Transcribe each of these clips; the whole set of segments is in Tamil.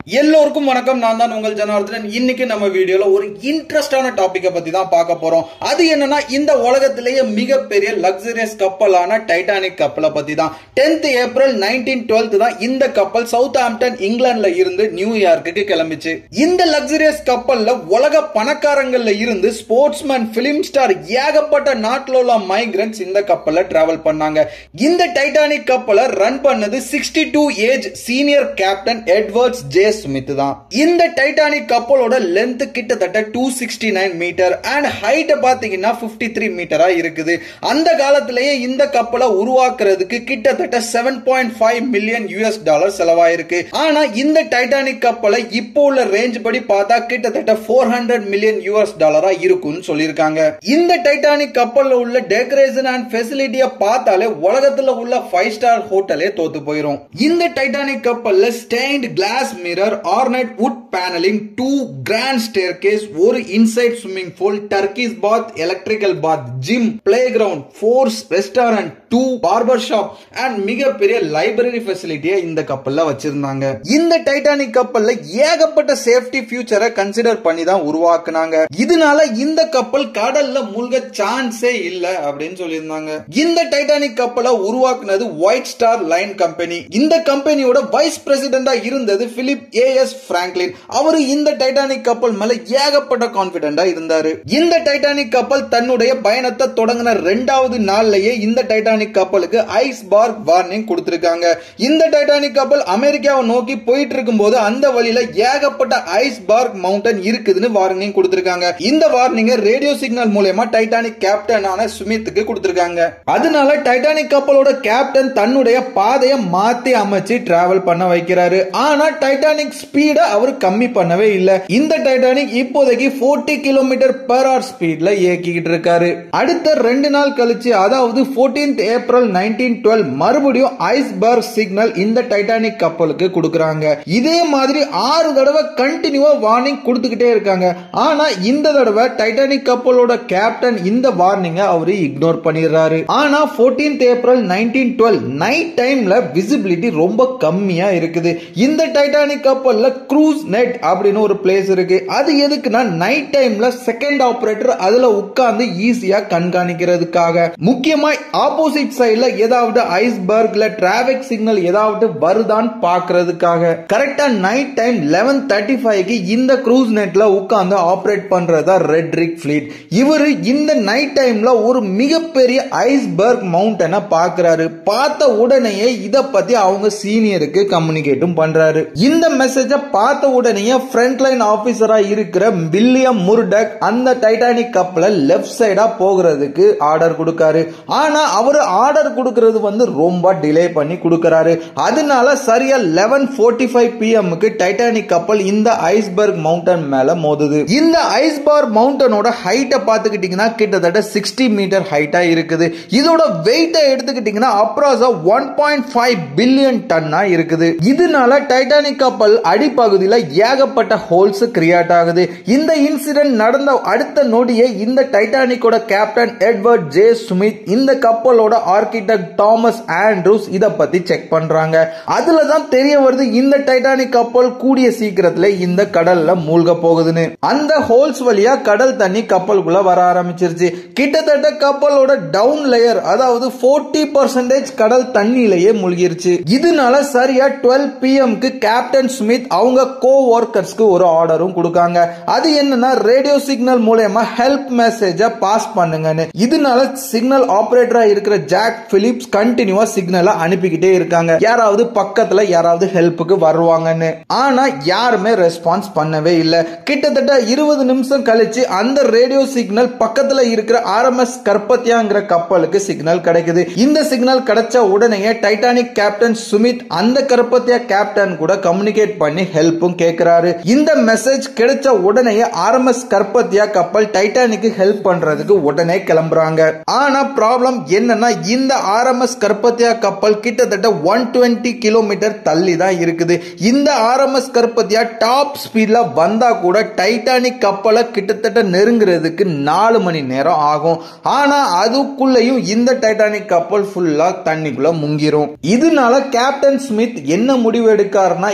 எல்லோருக்கும் வணக்கம் நான் தான் உங்கள் ஜனார்தனன் இன்னைக்கு நம்ம வீடியோல ஒரு இன்ட்ரெஸ்டான டாபிக்கை பத்தி தான் பார்க்க போறோம் அது என்னன்னா இந்த உலகத்திலேயே மிகப்பெரிய லக்ஸரியஸ் கப்பலான டைட்டானிக் கப்பலை பத்தி தான் டென்த் ஏப்ரல் நைன்டீன் டுவெல்த் தான் இந்த கப்பல் சவுத் ஆம்டன் இங்கிலாந்துல இருந்து நியூயார்க்குக்கு கிளம்பிச்சு இந்த லக்ஸரியஸ் கப்பல்ல உலக பணக்காரங்கள்ல இருந்து ஸ்போர்ட்ஸ்மேன் பிலிம் ஸ்டார் ஏகப்பட்ட நாட்டில் உள்ள மைக்ரன்ஸ் இந்த கப்பல்ல டிராவல் பண்ணாங்க இந்த டைட்டானிக் கப்பலை ரன் பண்ணது sixty two age senior captain Edwards J Smith தான் இந்த டைட்டானிக் கப்பலோட லென்த் கிட்டத்தட்ட two sixty nine metre and height பாத்தீங்கன்னா பிப்டி த்ரீ மீட்டரா இருக்குது அந்த காலத்திலேயே இந்த கப்பலை உருவாக்குறதுக்கு கிட்டத்தட்ட seven point five million US dollar செலவாயிருக்கு ஆனா இந்த டைட்டானிக் கப்பலை இப்போ உள்ள ரேஞ்ச் படி பார்த்தா கிட்டத்தட்ட ஃபோர் ஹண்ட்ரட் மில்லியன் யூஎஸ் டாலரா இருக்கும்னு சொல்லியிருக்காங்க இந்த டைட்டானிக் கப்பல்ல உள்ள டெக்கரேஷன் அண்ட் ஃபெசிலிட்டியை பார்த்தாலே உலகத்துல உள்ள ஃபைவ் ஸ்டார் ஹோட்டலே தோத்து போயிரும் இந்த டைட்டானிக் கப்பல்ல stained glass mirror ornate wood panelling two grand staircase ஒரு inside swimming pool Turkish bath electrical bath gym playground fours restaurant two barber shop and மிகப்பெரிய லைப்ரரி ஃபெசிலிட்டியை இந்த கப்பல்ல வச்சிருந்தாங்க இந்த டைட்டானிக் கப்பல்ல ஏகப்பட்ட சேஃப்டி ஃபியூச்சரை கன்சிடர் பண்ணி தான் உருவாக்குனாங்க இதனால இந்த கப்பல் கடல்ல மூழ்க சான்ஸே இல்ல அப்படின்னு சொல்லியிருந்தாங்க இந்த டைட்டானிக் கப்பலை உருவாக்குனது ஒயிட் ஸ்டார் லைன் கம்பெனி இந்த கம்பெனியோட வைஸ் பிரசிடென்டா இருந்தது பிலிப் ஏ எஸ் பிராங்க்லின் அவரு இந்த டைட்டானிக் கப்பல் மேல ஏகப்பட்ட கான்பிடண்டா இருந்தாரு இந்த டைட்டானிக் கப்பல் தன்னுடைய பயணத்தை தொடங்கின ரெண்டாவது நாள்லயே இந்த டைட்டானிக் கப்பலுக்கு ஐஸ் பார் வார்னிங் கொடுத்திருக்காங்க இந்த டைட்டானிக் கப்பல் அமெரிக்காவை நோக்கி போயிட்டு இருக்கும்போது அந்த வழியில ஏகப்பட்ட ஐஸ் பார் மவுண்டன் இருக்குதுன்னு வார்னிங் கொடுத்திருக்காங்க இந்த வார்னிங்க ரேடியோ சிக்னல் மூலயமா டைட்டானிக் கேப்டனான சுமித்துக்கு கொடுத்திருக்காங்க அதனால டைட்டானிக் கப்பலோட கேப்டன் தன்னுடைய பாதையை மாத்தி அமைச்சு டிராவல் பண்ண வைக்கிறாரு ஆனா டைட்டானிக் ஸ்பீட அவர் கம்மி பண்ணவே இல்ல இந்த டைட்டானிக் இப்போதைக்கு 40 கிலோமீட்டர் பெர் ஹவர் ஸ்பீட்ல இயக்கிட்டு இருக்காரு அடுத்த ரெண்டு நாள் கழிச்சு அதாவது 14th ஏப்ரல் நைன்டீன் டுவெல் மறுபடியும் ஐஸ்பர்க் சிக்னல் இந்த டைட்டானிக் கப்பலுக்கு கொடுக்கறாங்க இதே மாதிரி ஆறு தடவை கண்டினியூவா வார்னிங் கொடுத்துக்கிட்டே இருக்காங்க ஆனா இந்த தடவை டைட்டானிக் கப்பலோட கேப்டன் இந்த வார்னிங்க அவரு இக்னோர் பண்ணிடுறாரு ஆனா 14th April nineteen twelve night டைம்ல விசிபிலிட்டி ரொம்ப கம்மியா இருக்குது இந்த டைட்டானிக் கப்பல்ல க்ரூஸ் நெட் அப்படின்னு ஒரு பிளேஸ் இருக்கு அது எதுக்குன்னா நைட் டைம்ல செகண்ட் ஆபரேட்டர் அதுல உட்கார்ந்து ஈஸியா கண்காணிக்கிறதுக்காக முக்கியமா ஆப்போசிட் சைடுல ஏதாவது ஐஸ்பர்க்ல டிராபிக் சிக்னல் ஏதாவது வருதான்னு பாக்குறதுக்காக கரெக்டா நைட் டைம் லெவன் தேர்ட்டி ஃபைவ்க்கு இந்த க்ரூஸ் நெட்ல உட்கார்ந்து ஆபரேட் பண்றதா ரெட்ரிக் ஃபிளீட் இவரு இந்த நைட் டைம்ல ஒரு மிகப்பெரிய ஐஸ்பர்க் மவுண்டனை பாக்குறாரு பார்த்த உடனேயே இத பத்தி அவங்க சீனியருக்கு கம்யூனிகேட்டும் பண்றாரு இந்த மெசேஜ பார்த்த உடனே ஃப்ரண்ட் லைன் ஆபீசரா இருக்கிற வில்லியம் முர்டக் அந்த டைட்டானிக் கப்பல லெஃப்ட் சைடா போகிறதுக்கு ஆர்டர் கொடுக்காரு ஆனா அவரு ஆர்டர் கொடுக்கறது வந்து ரொம்ப டிலே பண்ணி கொடுக்கறாரு அதனால சரியா லெவன் ஃபோர்ட்டி ஃபைவ் பிஎம்க்கு டைட்டானிக் கப்பல் இந்த ஐஸ்பர்க் மவுண்டன் மேல மோதுது இந்த ஐஸ்பர்க் மவுண்டனோட ஹைட்டை பார்த்துக்கிட்டீங்கன்னா கிட்டத்தட்ட சிக்ஸ்டி மீட்டர் ஹைட்டா இருக்குது இதோட வெயிட்டை எடுத்துக்கிட்டீங்கன்னா அப்ராஸா ஒன் பாயிண்ட் ஃபைவ் பில்லியன் டன்னா இருக்குது இதனால டைட்டானிக் கப்பல் அடிப்பகுதியில் ஏகப்பட்ட ஹோல்ஸ் கிரியேட் ஆகுது இந்த இன்சிடென்ட் நடந்த அடுத்த நொடியே இந்த டைட்டானிக்கோட கேப்டன் எட்வர்ட் ஜே சுமித் இந்த கப்பலோட ஆர்கிடெக்ட் தாமஸ் ஆண்ட்ரூஸ் இத பத்தி செக் பண்றாங்க அதுல தான் தெரிய வருது இந்த டைட்டானிக் கப்பல் கூடிய சீக்கிரத்துல இந்த கடல்ல மூழ்க போகுதுன்னு அந்த ஹோல்ஸ் வழியா கடல் தண்ணி கப்பலுக்குள்ள வர ஆரம்பிச்சிருச்சு கிட்டத்தட்ட கப்பலோட டவுன் லேயர் அதாவது 40% பர்சன்டேஜ் கடல் தண்ணியிலேயே மூழ்கிருச்சு இதனால சரியா டுவெல் பிஎம்க்கு கேப்டன் ஸ்மித் அவங்க கோ ஒர்க்கர்ஸ்க்கு ஒரு ஆர்டரும் கொடுக்காங்க அது என்னன்னா ரேடியோ சிக்னல் மூலயமா ஹெல்ப் மெசேஜ பாஸ் பண்ணுங்கன்னு இதனால சிக்னல் ஆபரேட்டரா இருக்கிற ஜாக் பிலிப்ஸ் கண்டினியூவா சிக்னலை அனுப்பிக்கிட்டே இருக்காங்க யாராவது பக்கத்துல யாராவது ஹெல்ப்புக்கு வருவாங்கன்னு ஆனா யாருமே ரெஸ்பான்ஸ் பண்ணவே இல்லை கிட்டத்தட்ட இருபது நிமிஷம் கழிச்சு அந்த ரேடியோ சிக்னல் பக்கத்துல இருக்கிற ஆர்எம்எஸ் கற்பத்தியாங்கிற கப்பலுக்கு சிக்னல் கிடைக்குது இந்த சிக்னல் கிடைச்ச உடனே டைட்டானிக் கேப்டன் சுமித் அந்த கற்பத்தியா கேப்டன் கூட கம்யூனிகேட் பண்ணி ஹெல்ப்பும் கேட்கிறாரு இந்த மெசேஜ் கிடைச்ச உடனே ஆர்எம்எஸ் கற்பத்தியா கப்பல் டைட்டானிக்கு ஹெல்ப் பண்றதுக்கு உடனே கிளம்புறாங்க ஆனா ப்ராப்ளம் என்னன்னா இந்த ஆர்எம்எஸ் கற்பத்தியா கப்பல் கிட்டத்தட்ட ஒன் டுவெண்ட்டி கிலோமீட்டர் தள்ளி தான் இருக்குது இந்த ஆர்எம்எஸ் கற்பத்தியா டாப் ஸ்பீட்ல வந்தா கூட டைட்டானிக் கப்பலை கிட்டத்தட்ட நெருங்குறதுக்கு நாலு மணி நேரம் ஆகும் ஆனா அதுக்குள்ளேயும் இந்த டைட்டானிக் கப்பல் ஃபுல்லா தண்ணிக்குள்ள முங்கிரும் இதனால கேப்டன் ஸ்மித் என்ன முடிவு எடுக்காருன்னா இங்க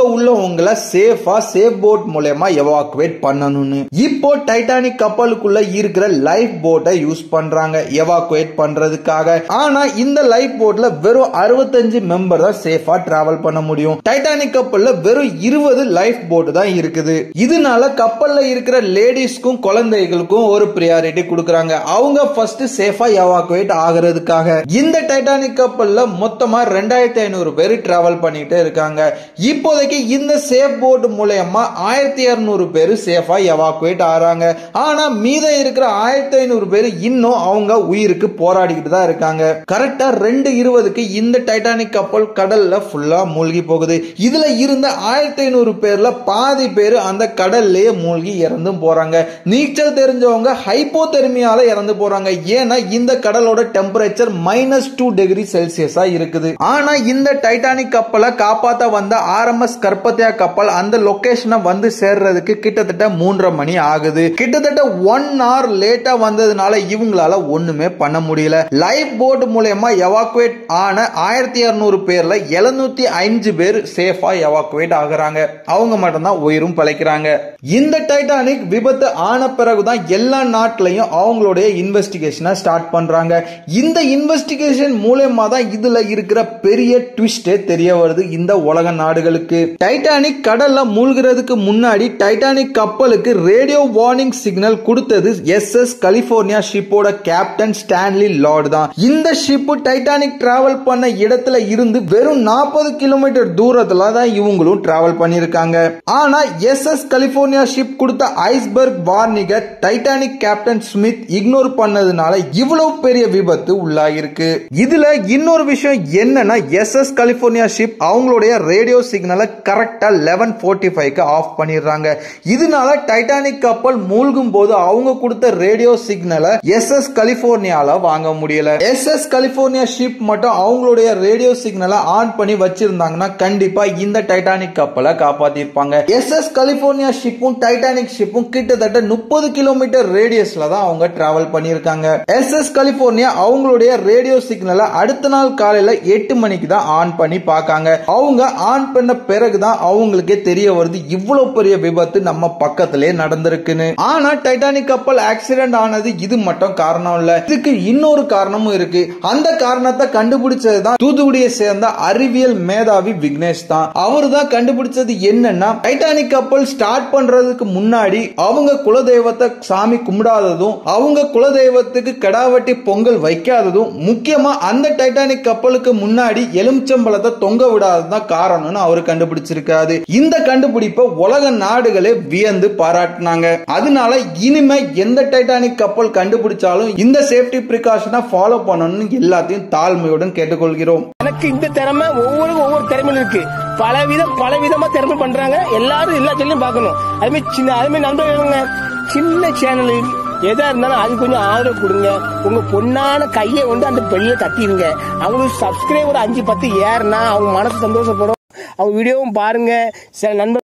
உள்ளவங்களை சேஃபா சேஃப் போட் மூலயமா எவாக்குவேட் பண்ணணும்னு இப்போ டைட்டானிக் கப்பலுக்குள்ள இருக்கிற லைஃப் போட்டை யூஸ் பண்றாங்க எவாக்குவேட் பண்றதுக்காக ஆனா இந்த லைஃப் போட்ல வெறும் அறுபத்தஞ்சு மெம்பர் தான் சேஃபா டிராவல் பண்ண முடியும் டைட்டானிக் கப்பல்ல வெறும் இருபது லைஃப் போட் தான் இருக்குது இதனால கப்பல்ல இருக்கிற லேடிஸ்க்கும் குழந்தைகளுக்கும் ஒரு ப்ரியாரிட்டி கொடுக்கறாங்க அவங்க ஃபர்ஸ்ட் சேஃபா எவாக்குவேட் ஆகிறதுக்காக இந்த டைட்டானிக் கப்பல்ல மொத்தமா ரெண்டாயிரத்தி ஐநூறு பேர் டிராவல் பண்ணிட்டு இருக்காங்க இப்போதைக்கு இந்த சேஃப் போர்டு மூலயமா ஆயிரத்தி இருநூறு பேர் சேஃபா எவாக்குவேட் ஆறாங்க ஆனா மீதம் இருக்கிற ஆயிரத்தி ஐநூறு பேர் இன்னும் அவங்க உயிருக்கு போராடிக்கிட்டு தான் இருக்காங்க கரெக்டா ரெண்டு இருபதுக்கு இந்த டைட்டானிக் கப்பல் கடல்ல ஃபுல்லா மூழ்கி போகுது இதுல இருந்த ஆயிரத்தி ஐநூறு பேர்ல பாதி பேர் அந்த கடல்லையே மூழ்கி இறந்தும் போறாங்க நீச்சல் தெரிஞ்சவங்க ஹைப்போ தெர்மியால இறந்து போறாங்க ஏன்னா இந்த கடலோட டெம்பரேச்சர் மைனஸ் டூ டிகிரி செல்சியஸா இருக்குது ஆனா இந்த டைட்டானிக் கப்பலை காப்பாத்த வந்த ஆர்எம்எஸ் கற்பத்தியா கப்பல் அந்த லொகேஷனை வந்து சேர்றதுக்கு கிட்டத்தட்ட மூன்றரை மணி ஆகுது கிட்டத்தட்ட ஒன் hour லேட்டா வந்ததுனால இவங்களால ஒண்ணுமே பண்ண முடியல லைஃப் போட் மூலயமா எவாக்குவேட் ஆன ஆயிரத்தி இருநூறு பேர்ல எழுநூத்தி அஞ்சு பேர் சேஃபா எவாக்குவேட் ஆகுறாங்க அவங்க மட்டும்தான் உயிரும் பழைக்கிறாங்க இந்த டைட்டானிக் விபத்து ஆன பிறகுதான் எல்லா நாட்டிலையும் அவங்களுடைய இன்வெஸ்டிகேஷனை ஸ்டார்ட் பண்றாங்க இந்த இன்வெஸ்டிகேஷன் மூலயமா தான் இதுல இருக்கிற பெரிய ட்விஸ்டே தெரிய வருது இந்த உலக நாடுகளுக்கு டைட்டானிக் கடல்ல மூழ்கிறதுக்கு முன்னாடி டைட்டானிக் கப்பலுக்கு ரேடியோ வார்னிங் சிக்னல் கொடுத்தது எஸ் எஸ் கலிபோர்னியா ஷிப்போட கேப்டன் ஸ்டான்லி லார்ட் தான் இந்த ஷிப் டைட்டானிக் டிராவல் பண்ண இடத்துல இருந்து வெறும் நாற்பது கிலோமீட்டர் தூரத்துல தான் இவங்களும் டிராவல் பண்ணிருக்காங்க ஆனா எஸ் எஸ் கலிபோர்னியா ஷிப் கொடுத்த ஐஸ்பர்க் வார்னிக டைட்டானிக் கேப்டன் ஸ்மித் இக்னோர் பண்ணதுனால இவ்வளவு பெரிய விபத்து உள்ளாயிருக்கு இதுல இன்னொரு விஷயம் என்னன்னா எஸ் எஸ் கலிபோர்னியா ஷிப் அவங்களுடைய ரேடியோ சிக்னலை கரெக்டா லெவன் ஃபோர்ட்டி ஃபைவ்க்கு ஆஃப் பண்ணிடுறாங்க இதனால டைட்டானிக் கப்பல் மூழ்கும் போது அவங்க கொடுத்த ரேடியோ சிக்னலை எஸ் எஸ் கலிபோர்னியால வாங்க முடியல எஸ் எஸ் கலிபோர்னியா ஷிப் மட்டும் அவங்களுடைய ரேடியோ சிக்னலை ஆன் பண்ணி வச்சிருந்தாங்கன்னா கண்டிப்பா இந்த டைட்டானிக் கப்பலை காப்பாத்திருப்பாங்க எஸ் எஸ் கலிபோர்னியா ஷிப்பும் டைட்டானிக் ஷிப்பும் கிட்டத்தட்ட முப்பது கிலோமீட்டர் ரேடியஸ்ல தான் அவங்க டிராவல் பண்ணிருக்காங்க எஸ் எஸ் கலிபோர்னியா அவங்களுடைய ரேடியோ சிக்னலை அடுத்த நாள் காலையில எட்டு மணிக்கு தான் ஆன் பண்ணி பார்க்காங்க அவங்க ஆன் பண்ண பிறகுதான் அவங்களுக்கே தெரிய வருது இவ்வளவு பெரிய விபத்து நம்ம பக்கத்திலே நடந்திருக்குன்னு ஆனா டைட்டானிக் கப்பல் ஆக்சிடென்ட் ஆனது இது மட்டும் காரணம் இல்ல இதுக்கு இன்னொரு காரணமும் இருக்கு அந்த காரணத்தை கண்டுபிடிச்சது தான் தூத்துக்குடியை சேர்ந்த அறிவியல் மேதாவி விக்னேஷ் தான் அவரு தான் கண்டுபிடிச்சது என்னன்னா டைட்டானிக் கப்பல் ஸ்டார்ட் பண்றதுக்கு முன்னாடி அவங்க குலதெய்வத்தை சாமி கும்பிடாததும் அவங்க குலதெய்வத்துக்கு கடாவட்டி பொங்கல் வைக்காததும் முக்கியமா அந்த டைட்டானிக் கப்பலுக்கு முன்னாடி எலுமிச்சம்பழத்தை தொங்க விடாததுதான் காரணம்னு அவர் கண்டுபிடிச்சிருக்காரு இந்த கண்டுபிடிப்பை உலக நாடுகளே வியந்து பாராட்டினாங்க அதனால இனிமே எந்த டைட்டானிக் கப்பல் கண்டுபிடிச்சாலும் இந்த சேஃப்டி ப்ரிகாஷனை ஃபாலோ பண்ணணும்னு எல்லாத்தையும் தாழ்மையுடன் கேட்டுக்கொள்கிறோம் எனக்கு இந்த திறமை ஒவ்வொரு ஒவ்வொரு திறமையில இருக்கு பல விதம் பல விதமா திறமை பண்றாங்க எல்லாரும் எல்லா சேனலையும் பார்க்கணும் அதுமாதிரி சின்ன அதுமாதிரி நண்பர்கள் சின்ன சேனல் எதா இருந்தாலும் அது கொஞ்சம் ஆதரவு கொடுங்க உங்க பொண்ணான கையை கொண்டு அந்த பெல்ல தட்டிடுங்க அவங்களுக்கு சப்ஸ்கிரைபர் அஞ்சு பத்து ஏறுனா அவங்க மனசு சந்தோஷப்படும் அவங்க வீடியோவும் பாருங்க சில நண்பர்